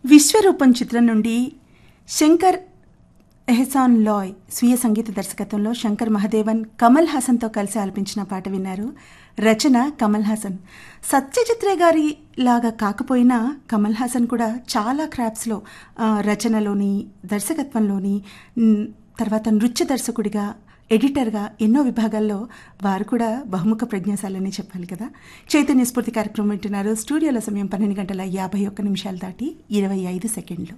విశ్వరూపం చిత్రం నుండి శంకర్ ఎహసాన్ లాయ్ స్వీయ సంగీత దర్శకత్వంలో శంకర్ మహదేవన్ కమల్ హాసన్తో కలిసి ఆలపించిన పాట విన్నారు రచన కమల్ హాసన్ సత్యజిత్రే గారి లాగా కాకపోయినా కమల్ హాసన్ కూడా చాలా క్రాఫ్ట్స్లో ఆ, రచనలోని దర్శకత్వంలోని మ్, తర్వాత నృత్య దర్శకుడిగా ఎడిటర్గా ఎన్నో విభాగాల్లో వారు కూడా బహుముఖ ప్రజ్ఞాశాలని చెప్పాలి కదా చైతన్య స్ఫూర్తి కార్యక్రమం వింటున్నారు స్టూడియోలో సమయం పన్నెండు గంటల యాభై ఒక్క నిమిషాలు దాటి ఇరవై ఐదు సెకండ్లు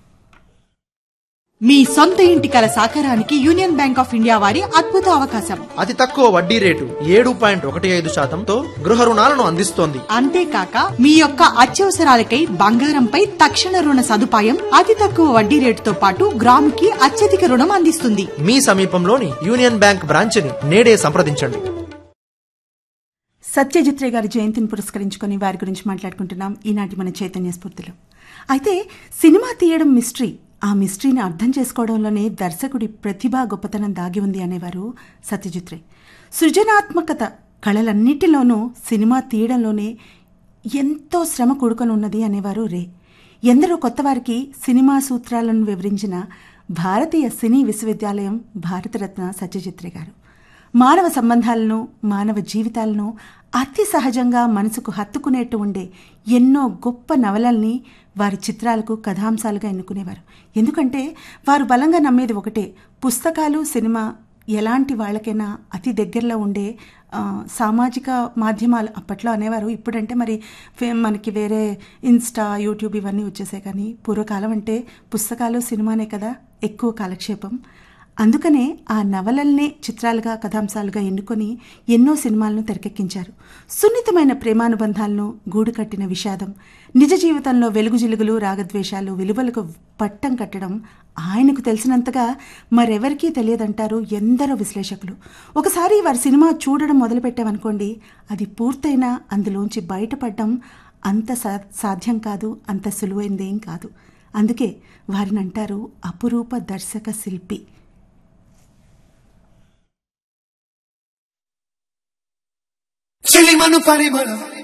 మీ సొంత ఇంటి కల సాకారానికి యూనియన్ బ్యాంక్ ఆఫ్ ఇండియా వారి అద్భుత అవకాశం అతి తక్కువ వడ్డీ రేటు ఏడు పాయింట్ ఒకటి ఐదు శాతంతో గృహ రుణాలను అందిస్తోంది అంతేకాక మీ యొక్క అత్యవసరాలకై బంగారంపై తక్షణ రుణ సదుపాయం అతి తక్కువ వడ్డీ రేటుతో పాటు గ్రాముకి అత్యధిక రుణం అందిస్తుంది మీ సమీపంలోని యూనియన్ బ్యాంక్ బ్రాంచ్ని నేడే సంప్రదించండి సత్యజిత్రే గారి జయంతిని పురస్కరించుకొని వారి గురించి మాట్లాడుకుంటున్నాం ఈనాటి మన చైతన్య స్ఫూర్తిలో అయితే సినిమా తీయడం మిస్టరీ ఆ మిస్టరీని అర్థం చేసుకోవడంలోనే దర్శకుడి ప్రతిభ గొప్పతనం దాగి ఉంది అనేవారు సత్యజిత్రే సృజనాత్మకత కళలన్నిటిలోనూ సినిమా తీయడంలోనే ఎంతో శ్రమ కూడుకొని ఉన్నది అనేవారు రే ఎందరో కొత్తవారికి సినిమా సూత్రాలను వివరించిన భారతీయ సినీ విశ్వవిద్యాలయం భారతరత్న సత్యజిత్రే గారు మానవ సంబంధాలను మానవ జీవితాలను అతి సహజంగా మనసుకు హత్తుకునేట్టు ఉండే ఎన్నో గొప్ప నవలల్ని వారి చిత్రాలకు కథాంశాలుగా ఎన్నుకునేవారు ఎందుకంటే వారు బలంగా నమ్మేది ఒకటే పుస్తకాలు సినిమా ఎలాంటి వాళ్ళకైనా అతి దగ్గరలో ఉండే ఆ, సామాజిక మాధ్యమాలు అప్పట్లో అనేవారు ఇప్పుడంటే మరి ఫే- మనకి వేరే ఇన్స్టా యూట్యూబ్ ఇవన్నీ వచ్చేసాయి కానీ పూర్వకాలం అంటే పుస్తకాలు సినిమానే కదా ఎక్కువ కాలక్షేపం అందుకనే ఆ నవలల్నే చిత్రాలుగా కథాంశాలుగా ఎన్నుకొని ఎన్నో సినిమాలను తెరకెక్కించారు సున్నితమైన ప్రేమానుబంధాలను గూడు కట్టిన విషాదం నిజ జీవితంలో వెలుగు జిలుగులు రాగద్వేషాలు విలువలకు పట్టం కట్టడం ఆయనకు తెలిసినంతగా మరెవరికీ తెలియదంటారు ఎందరో విశ్లేషకులు ఒకసారి వారి సినిమా చూడడం మొదలుపెట్టామనుకోండి అది పూర్తయినా అందులోంచి బయటపడడం అంత సా- సాధ్యం కాదు అంత సులువైందేం కాదు అందుకే వారిని అంటారు అపురూప దర్శక శిల్పి చెలిమను పరిమళం